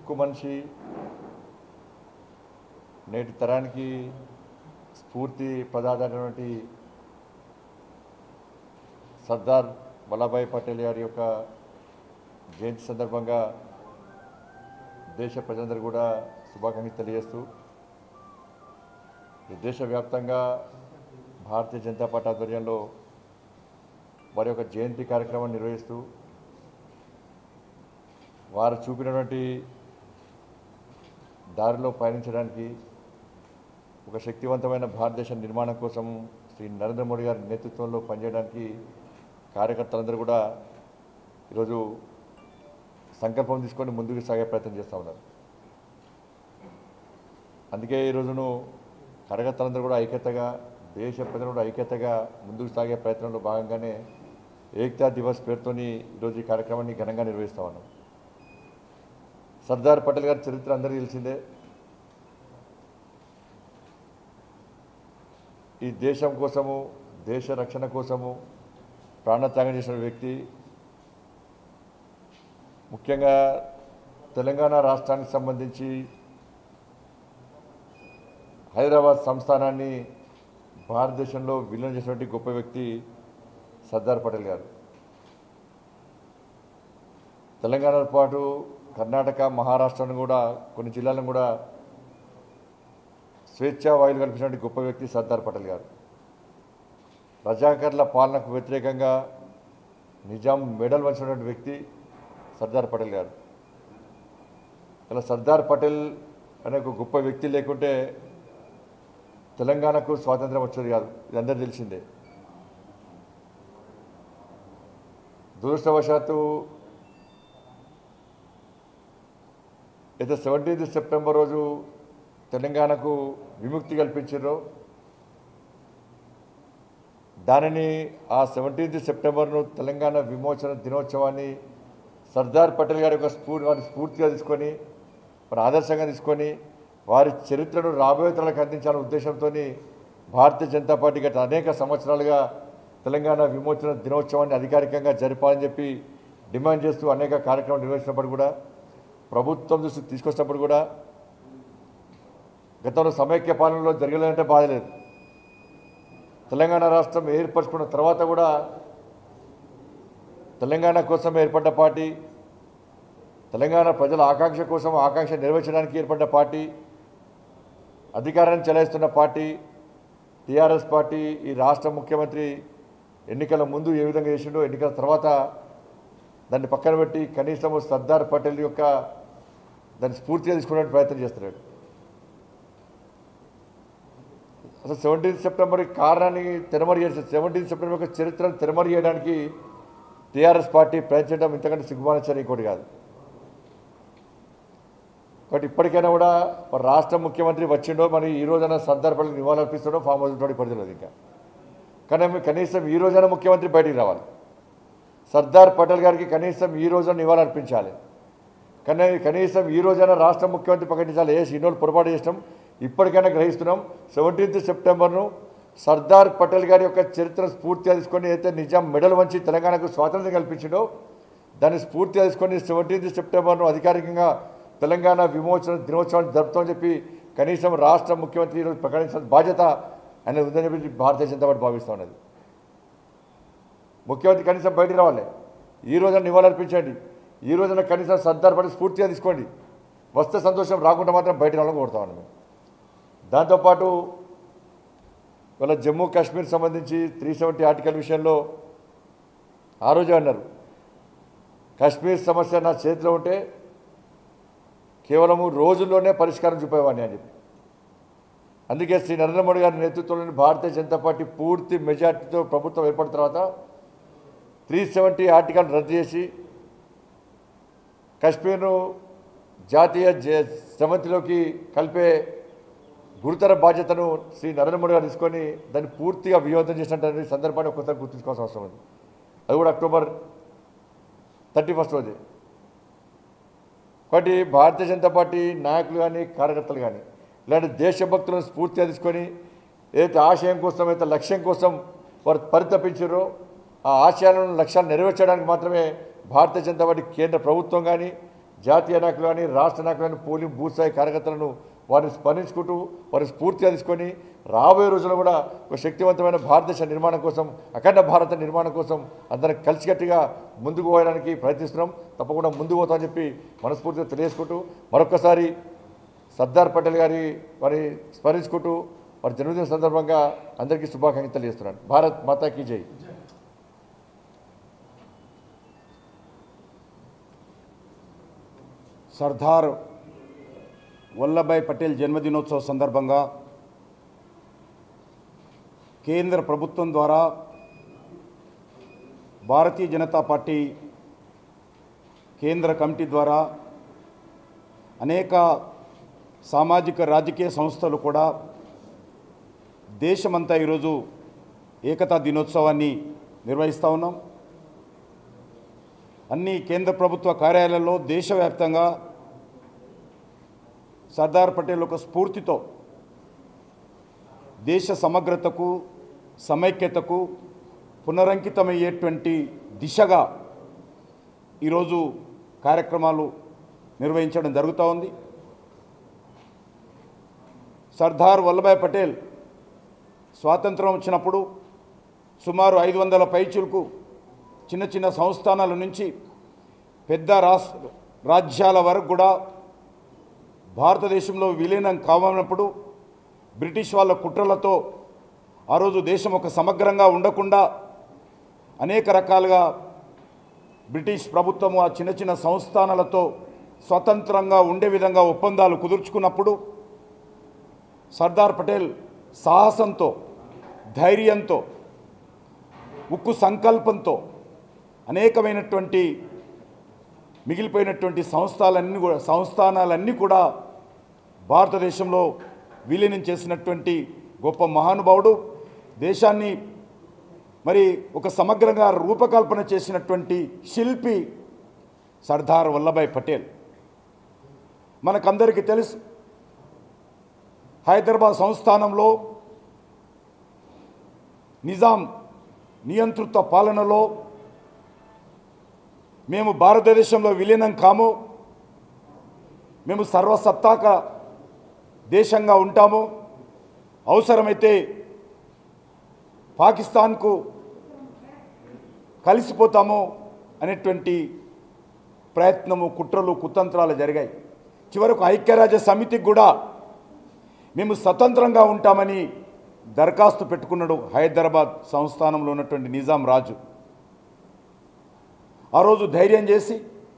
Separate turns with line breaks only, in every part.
ఉక్కు మనిషి నేటి తరానికి స్ఫూర్తి ప్రదాతమైనటువంటి సర్దార్ వల్లభాయ్ పటేల్ గారి యొక్క జయంతి సందర్భంగా దేశ ప్రజలందరూ కూడా శుభాకాంక్షలు తెలియజేస్తూ ఈ దేశవ్యాప్తంగా భారతీయ జనతా పార్టీ ఆధ్వర్యంలో వారి యొక్క జయంతి కార్యక్రమం నిర్వహిస్తూ వారు చూపినటువంటి దారిలో పయనించడానికి ఒక శక్తివంతమైన భారతదేశ నిర్మాణం కోసం శ్రీ నరేంద్ర మోడీ గారి నేతృత్వంలో పనిచేయడానికి కార్యకర్తలందరూ కూడా ఈరోజు సంకల్పం తీసుకొని ముందుకు సాగే ప్రయత్నం చేస్తూ ఉన్నారు అందుకే ఈరోజును కార్యకర్తలందరూ కూడా ఐక్యతగా దేశ ప్రజలు కూడా ఐక్యతగా ముందుకు సాగే ప్రయత్నంలో భాగంగానే ఏక్తా దివస్ పేరుతోని ఈరోజు ఈ కార్యక్రమాన్ని ఘనంగా నిర్వహిస్తా ఉన్నాం సర్దార్ పటేల్ గారి చరిత్ర అందరికీ తెలిసిందే ఈ దేశం కోసము దేశ రక్షణ కోసము ప్రాణత్యాగం చేసిన వ్యక్తి ముఖ్యంగా తెలంగాణ రాష్ట్రానికి సంబంధించి హైదరాబాద్ సంస్థానాన్ని భారతదేశంలో విలీనం చేసినటువంటి గొప్ప వ్యక్తి సర్దార్ పటేల్ గారు తెలంగాణతో పాటు కర్ణాటక మహారాష్ట్రను కూడా కొన్ని జిల్లాలను కూడా స్వేచ్ఛా వాయులు కల్పించినటువంటి గొప్ప వ్యక్తి సర్దార్ పటేల్ గారు రజాకర్ల పాలనకు వ్యతిరేకంగా నిజాం మెడల్ వంచినటువంటి వ్యక్తి సర్దార్ పటేల్ గారు ఇలా సర్దార్ పటేల్ అనే ఒక గొప్ప వ్యక్తి లేకుంటే తెలంగాణకు స్వాతంత్రం వచ్చేది కాదు ఇది అందరూ తెలిసిందే దురదృష్టవశాత్తు అయితే సెవెంటీన్త్ సెప్టెంబర్ రోజు తెలంగాణకు విముక్తి కల్పించారో దానిని ఆ సెవెంటీన్త్ సెప్టెంబర్ను తెలంగాణ విమోచన దినోత్సవాన్ని సర్దార్ పటేల్ గారి యొక్క స్ఫూర్తి వారి స్ఫూర్తిగా తీసుకొని మరి ఆదర్శంగా తీసుకొని వారి చరిత్రను రాబోయే తరాలకు అందించాలనే ఉద్దేశంతో భారతీయ జనతా పార్టీ గత అనేక సంవత్సరాలుగా తెలంగాణ విమోచన దినోత్సవాన్ని అధికారికంగా జరపాలని చెప్పి డిమాండ్ చేస్తూ అనేక కార్యక్రమాలు నిర్వహించినప్పుడు కూడా ప్రభుత్వం దృష్టికి తీసుకొచ్చినప్పుడు కూడా గతంలో సమైక్య పాలనలో జరగలేదంటే బాధ లేదు తెలంగాణ రాష్ట్రం ఏర్పరచుకున్న తర్వాత కూడా తెలంగాణ కోసం ఏర్పడ్డ పార్టీ తెలంగాణ ప్రజల ఆకాంక్ష కోసం ఆకాంక్ష నెరవేర్చడానికి ఏర్పడ్డ పార్టీ అధికారాన్ని చెలాయిస్తున్న పార్టీ టీఆర్ఎస్ పార్టీ ఈ రాష్ట్ర ముఖ్యమంత్రి ఎన్నికల ముందు ఏ విధంగా చేసిండో ఎన్నికల తర్వాత దాన్ని పక్కన పెట్టి కనీసం సర్దార్ పటేల్ యొక్క దాన్ని స్ఫూర్తిగా తీసుకునే ప్రయత్నం చేస్తున్నాడు అసలు సెవెంటీన్త్ సెప్టెంబర్ కారణాన్ని తెరమరి చేసి సెవెంటీన్త్ సెప్టెంబర్ యొక్క చరిత్రను తెరమరి చేయడానికి టీఆర్ఎస్ పార్టీ ప్రయత్నించడం ఇంతకంటే సిగ్గుమానచని ఇంకోటి కాదు కాబట్టి ఇప్పటికైనా కూడా మరి రాష్ట్ర ముఖ్యమంత్రి వచ్చిండో మరి ఈ రోజైనా సర్దార్ పటేల్ నివాళులర్పిస్తాడో ఫామ్ హౌస్ తోటి పరిధిలో ఇంకా కానీ కనీసం ఈ రోజైనా ముఖ్యమంత్రి బయటికి రావాలి సర్దార్ పటేల్ గారికి కనీసం ఈ రోజున నివాళులర్పించాలి కానీ కనీసం ఈ రోజైనా రాష్ట్ర ముఖ్యమంత్రి ప్రకటించాలి ఏ ఇన్నోళ్ళు పొరపాటు చేసినాం ఇప్పటికైనా గ్రహిస్తున్నాం సెవెంటీన్త్ సెప్టెంబర్ను సర్దార్ పటేల్ గారి యొక్క చరిత్ర స్ఫూర్తిగా తీసుకొని అయితే నిజాం మెడల్ వంచి తెలంగాణకు స్వాతంత్రం కల్పించిండో దాన్ని స్ఫూర్తిగా తీసుకొని సెవెంటీన్త్ సెప్టెంబర్ను అధికారికంగా తెలంగాణ విమోచన దినోత్సవాన్ని జరుపుతామని చెప్పి కనీసం రాష్ట్ర ముఖ్యమంత్రి ఈరోజు ప్రకటించాల్సిన బాధ్యత అనేది ఉందని చెప్పి భారతీయ జనతా పార్టీ భావిస్తూ ఉన్నది ముఖ్యమంత్రి కనీసం బయటికి రావాలి ఈ రోజున నివాళులర్పించండి ఈ రోజున కనీసం సర్దార్ పటేల్ స్ఫూర్తిగా తీసుకోండి వస్తే సంతోషం రాకుండా మాత్రం బయట రావాలని కోరుతామని మేము దాంతోపాటు ఇవాళ జమ్మూ కాశ్మీర్ సంబంధించి త్రీ సెవెంటీ ఆర్టికల్ విషయంలో ఆ రోజే అన్నారు కాశ్మీర్ సమస్య నా చేతిలో ఉంటే కేవలము రోజుల్లోనే పరిష్కారం చూపేవాడిని అని చెప్పి అందుకే శ్రీ నరేంద్ర మోడీ గారి నేతృత్వంలోని భారతీయ జనతా పార్టీ పూర్తి మెజార్టీతో ప్రభుత్వం ఏర్పడిన తర్వాత త్రీ సెవెంటీ ఆర్టికల్ రద్దు చేసి కాశ్మీర్ను జాతీయ జ- సమితిలోకి కలిపే గురుతర బాధ్యతను శ్రీ నరేంద్ర మోడీ గారు తీసుకొని దాన్ని పూర్తిగా వినియోగం చేసినటువంటి సందర్భాన్ని ఒక్కసారి గుర్తుంచుకోవాల్సిన అవసరం ఉంది అది కూడా అక్టోబర్ థర్టీ ఫస్ట్ రోజే కాబట్టి భారతీయ జనతా పార్టీ నాయకులు కానీ కార్యకర్తలు కానీ ఇలాంటి దేశభక్తులను స్ఫూర్తిగా తీసుకొని ఏదైతే ఆశయం కోసం అయితే లక్ష్యం కోసం వారు పరితపించారో ఆ ఆశయాలను లక్ష్యాలను నెరవేర్చడానికి మాత్రమే భారతీయ జనతా పార్టీ కేంద్ర ప్రభుత్వం కానీ జాతీయ నాయకులు కానీ రాష్ట్ర నాయకులు కానీ పోలింగ్ బూత్ స్థాయి కార్యకర్తలను వారిని స్మరించుకుంటూ వారి స్ఫూర్తిగా తీసుకొని రాబోయే రోజుల్లో కూడా ఒక శక్తివంతమైన భారతదేశ నిర్మాణం కోసం అఖండ భారత నిర్మాణం కోసం అందరం కలిసికట్టుగా ముందుకు పోయడానికి ప్రయత్నిస్తున్నాం తప్పకుండా ముందుకు పోతామని చెప్పి మనస్ఫూర్తిగా తెలియజేసుకుంటూ మరొకసారి సర్దార్ పటేల్ గారి వారి స్మరించుకుంటూ వారి జన్మదిన సందర్భంగా అందరికీ శుభాకాంక్షలు తెలియజేస్తున్నాను భారత్ మాతాకి జై
సర్దార్ వల్లభాయ్ పటేల్ జన్మదినోత్సవ సందర్భంగా కేంద్ర ప్రభుత్వం ద్వారా భారతీయ జనతా పార్టీ కేంద్ర కమిటీ ద్వారా అనేక సామాజిక రాజకీయ సంస్థలు కూడా దేశమంతా ఈరోజు ఏకతా దినోత్సవాన్ని నిర్వహిస్తూ ఉన్నాం అన్ని కేంద్ర ప్రభుత్వ కార్యాలయాల్లో దేశవ్యాప్తంగా సర్దార్ పటేల్ ఒక స్ఫూర్తితో దేశ సమగ్రతకు సమైక్యతకు పునరంకితమయ్యేటువంటి దిశగా ఈరోజు కార్యక్రమాలు నిర్వహించడం జరుగుతూ ఉంది సర్దార్ వల్లభాయ్ పటేల్ స్వాతంత్రం వచ్చినప్పుడు సుమారు ఐదు వందల పైచులకు చిన్న చిన్న సంస్థానాల నుంచి పెద్ద రాష్ట్ర రాజ్యాల వరకు కూడా భారతదేశంలో విలీనం కావనప్పుడు బ్రిటిష్ వాళ్ళ కుట్రలతో ఆ రోజు దేశం ఒక సమగ్రంగా ఉండకుండా అనేక రకాలుగా బ్రిటిష్ ప్రభుత్వము ఆ చిన్న చిన్న సంస్థానాలతో స్వతంత్రంగా ఉండే విధంగా ఒప్పందాలు కుదుర్చుకున్నప్పుడు సర్దార్ పటేల్ సాహసంతో ధైర్యంతో ఉక్కు సంకల్పంతో అనేకమైనటువంటి మిగిలిపోయినటువంటి సంస్థలన్నీ కూడా సంస్థానాలన్నీ కూడా భారతదేశంలో విలీనం చేసినటువంటి గొప్ప మహానుభావుడు దేశాన్ని మరి ఒక సమగ్రంగా రూపకల్పన చేసినటువంటి శిల్పి సర్దార్ వల్లభాయ్ పటేల్ మనకందరికీ తెలుసు హైదరాబాద్ సంస్థానంలో నిజాం నియంతృత్వ పాలనలో మేము భారతదేశంలో విలీనం కాము మేము సర్వసత్తాక దేశంగా ఉంటాము అవసరమైతే పాకిస్తాన్కు కలిసిపోతాము అనేటువంటి ప్రయత్నము కుట్రలు కుతంత్రాలు జరిగాయి చివరకు ఐక్యరాజ్య సమితికి కూడా మేము స్వతంత్రంగా ఉంటామని దరఖాస్తు పెట్టుకున్నాడు హైదరాబాద్ సంస్థానంలో ఉన్నటువంటి నిజాం రాజు ఆ రోజు ధైర్యం చేసి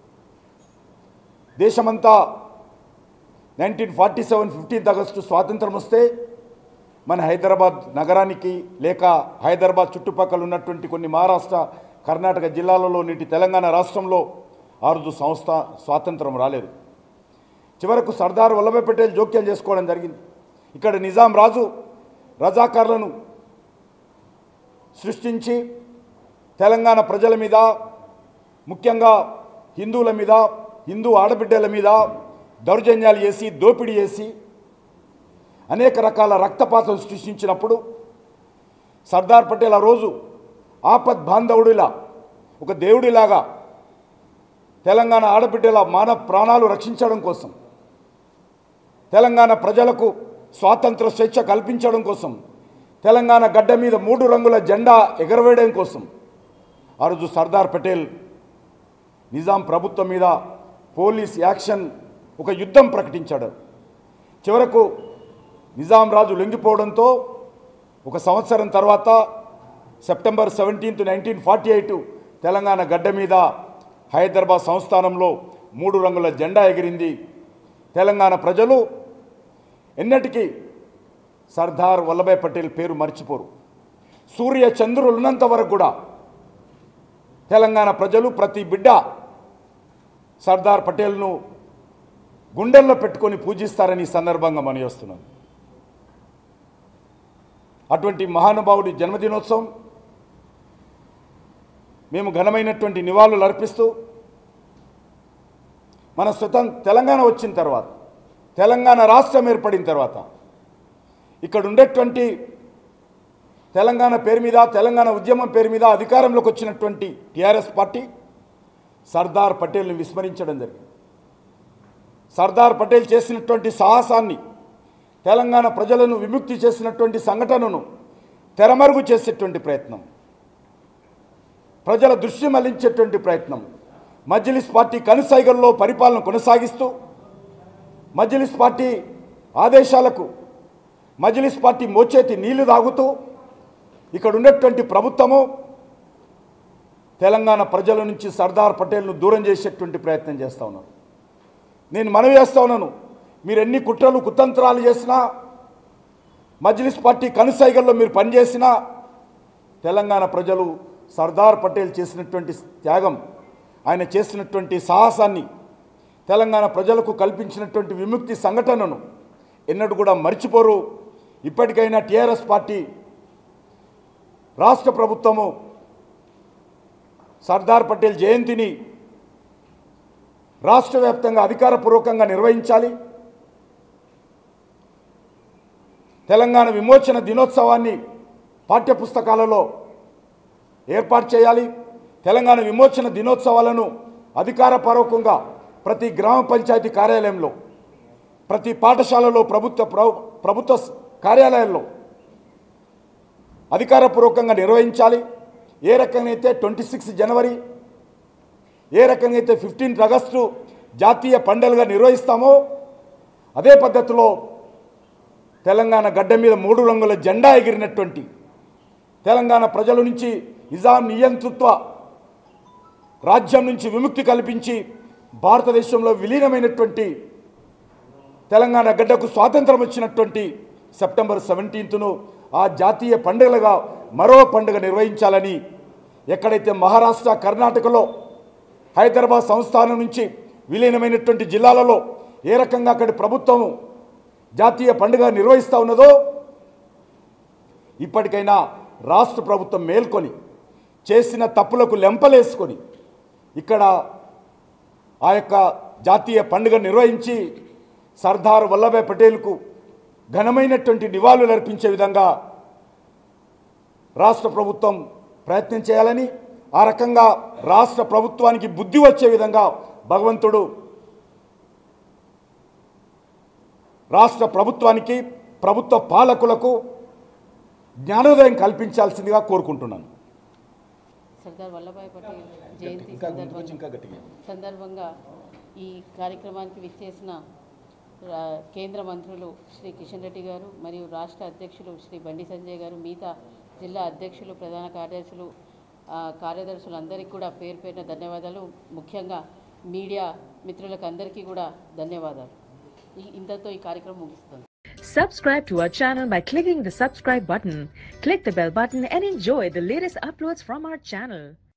దేశమంతా nineteen forty seven fifteenth August స్వాతంత్రం వస్తే మన హైదరాబాద్ నగరానికి లేక హైదరాబాద్ చుట్టుపక్కల ఉన్నటువంటి కొన్ని మహారాష్ట్ర కర్ణాటక జిల్లాలలో నేటి తెలంగాణ రాష్ట్రంలో ఆ రోజు సంస్థ స్వాతంత్రం రాలేదు చివరకు సర్దార్ వల్లభాయ్ పటేల్ జోక్యం చేసుకోవడం జరిగింది ఇక్కడ నిజాం రాజు రజాకార్లను సృష్టించి తెలంగాణ ప్రజల మీద ముఖ్యంగా హిందువుల మీద హిందూ ఆడబిడ్డల మీద దౌర్జన్యాలు చేసి దోపిడీ చేసి అనేక రకాల రక్తపాతం సృష్టించినప్పుడు సర్దార్ పటేల్ ఆ రోజు ఆపద్ బాంధవుడిలా ఒక దేవుడిలాగా తెలంగాణ ఆడబిడ్డల మానవ ప్రాణాలు రక్షించడం కోసం తెలంగాణ ప్రజలకు స్వాతంత్ర స్వేచ్ఛ కల్పించడం కోసం తెలంగాణ గడ్డ మీద మూడు రంగుల జెండా ఎగరవేయడం కోసం ఆ రోజు సర్దార్ పటేల్ నిజాం ప్రభుత్వం మీద పోలీస్ యాక్షన్ ఒక యుద్ధం ప్రకటించాడు చివరకు నిజాం రాజు లొంగిపోవడంతో ఒక సంవత్సరం తర్వాత September seventeenth nineteen forty eight Telangana గడ్డ మీద హైదరాబాద్ సంస్థానంలో మూడు రంగుల జెండా ఎగిరింది తెలంగాణ ప్రజలు ఎన్నటికీ సర్దార్ వల్లభాయ్ పటేల్ పేరు మర్చిపోరు సూర్య చంద్రులు ఉన్నంత వరకు కూడా తెలంగాణ ప్రజలు ప్రతి బిడ్డ సర్దార్ పటేల్ను గుండెల్లో పెట్టుకొని పూజిస్తారని ఈ సందర్భంగా మనయోస్తున్నాను అటువంటి మహానుభావుడి జన్మదినోత్సవం మేము ఘనమైనటువంటి నివాళులు అర్పిస్తూ మన స్వతం తెలంగాణ వచ్చిన తర్వాత తెలంగాణ రాష్ట్రం ఏర్పడిన తర్వాత ఇక్కడ ఉండేటువంటి తెలంగాణ పేరు మీద తెలంగాణ ఉద్యమం పేరు మీద అధికారంలోకి వచ్చినటువంటి టీఆర్ఎస్ పార్టీ సర్దార్ పటేల్ని విస్మరించడం జరిగింది సర్దార్ పటేల్ చేసినటువంటి సాహసాన్ని తెలంగాణ ప్రజలను విముక్తి చేసినటువంటి సంఘటనను తెరమరుగు చేసేటువంటి ప్రయత్నం ప్రజల దృష్టి మళ్లించేటువంటి ప్రయత్నం మజ్లిస్ పార్టీ కనుసైగల్లో పరిపాలన కొనసాగిస్తూ మజ్లిస్ పార్టీ ఆదేశాలకు మజ్లిస్ పార్టీ మోచేతి నీళ్లు తాగుతూ ఇక్కడ ఉన్నటువంటి ప్రభుత్వము తెలంగాణ ప్రజల నుంచి సర్దార్ పటేల్ను దూరం చేసేటువంటి ప్రయత్నం చేస్తూ ఉన్నారు నేను మనవి చేస్తా ఉన్నాను మీరు ఎన్ని కుట్రలు కుతంత్రాలు చేసినా మజ్లిస్ పార్టీ కనుసైగల్లో మీరు పనిచేసినా తెలంగాణ ప్రజలు సర్దార్ పటేల్ చేసినటువంటి త్యాగం ఆయన చేసినటువంటి సాహసాన్ని తెలంగాణ ప్రజలకు కల్పించినటువంటి విముక్తి సంఘటనను ఎన్నడూ కూడా మర్చిపోరు ఇప్పటికైనా టీఆర్ఎస్ పార్టీ రాష్ట్ర ప్రభుత్వము సర్దార్ పటేల్ జయంతిని రాష్ట్ర వ్యాప్తంగా అధికారపూర్వకంగా నిర్వహించాలి తెలంగాణ విమోచన దినోత్సవాన్ని పాఠ్యపుస్తకాలలో ఏర్పాటు చేయాలి తెలంగాణ విమోచన దినోత్సవాలను అధికారపూర్వకంగా ప్రతి గ్రామ పంచాయతీ కార్యాలయంలో ప్రతి పాఠశాలలో ప్రభుత్వ ప్ర- ప్రభుత్వ స్- కార్యాలయాల్లో అధికారపూర్వకంగా నిర్వహించాలి ఏ రకంగా అయితే ట్వంటీ సిక్స్ జనవరి ఏ రకంగా అయితే ఫిఫ్టీన్త్ ఆగస్టు జాతీయ పండుగగా నిర్వహిస్తామో అదే పద్ధతిలో తెలంగాణ గడ్డ మీద మూడు రంగుల జెండా ఎగిరినటువంటి తెలంగాణ ప్రజల నుంచి నిజాం నియంతృత్వ రాజ్యం నుంచి విముక్తి కల్పించి భారతదేశంలో విలీనమైనటువంటి తెలంగాణ గడ్డకు స్వాతంత్రం వచ్చినటువంటి సెప్టెంబర్ సెవెంటీన్త్ను ఆ జాతీయ పండుగలుగా మరో పండుగ నిర్వహించాలని ఎక్కడైతే మహారాష్ట్ర కర్ణాటకలో హైదరాబాద్ సంస్థానం నుంచి విలీనమైనటువంటి జిల్లాలలో ఏ రకంగా అక్కడి ప్రభుత్వము జాతీయ పండుగ నిర్వహిస్తూ ఉన్నదో ఇప్పటికైనా రాష్ట్ర ప్రభుత్వం మేల్కొని చేసిన తప్పులకు లెంపలేసుకొని ఇక్కడ ఆ యొక్క జాతీయ పండుగ నిర్వహించి సర్దార్ వల్లభాయ్ పటేల్కు ఘనమైనటువంటి నివాళులు అర్పించే విధంగా రాష్ట్ర ప్రభుత్వం ప్రయత్నం చేయాలని ఆ రకంగా రాష్ట్ర ప్రభుత్వానికి బుద్ధి వచ్చే విధంగా భగవంతుడు రాష్ట్ర ప్రభుత్వానికి ప్రభుత్వ పాలకులకు జ్ఞానోదయం కల్పించాల్సిందిగా కోరుకుంటున్నాను
సర్దార్ వల్లభాయ్ పటేల్ జయంతి సందర్భంగా సందర్భంగా ఈ కార్యక్రమానికి విచ్చేసిన రా- కేంద్ర మంత్రులు శ్రీ కిషన్ రెడ్డి గారు మరియు రాష్ట్ర అధ్యక్షులు శ్రీ బండి సంజయ్ గారు మిగతా జిల్లా అధ్యక్షులు ప్రధాన కార్యదర్శులు ఆ, కార్యదర్శులు అందరికీ కూడా పేరు పేరున ధన్యవాదాలు ముఖ్యంగా మీడియా మిత్రులకు అందరికీ కూడా ధన్యవాదాలు ఈ- ఇంతతో ఈ కార్యక్రమం ముగిస్తుంది
Subscribe to our channel by clicking the subscribe button. Click the bell button and enjoy the latest uploads from our channel.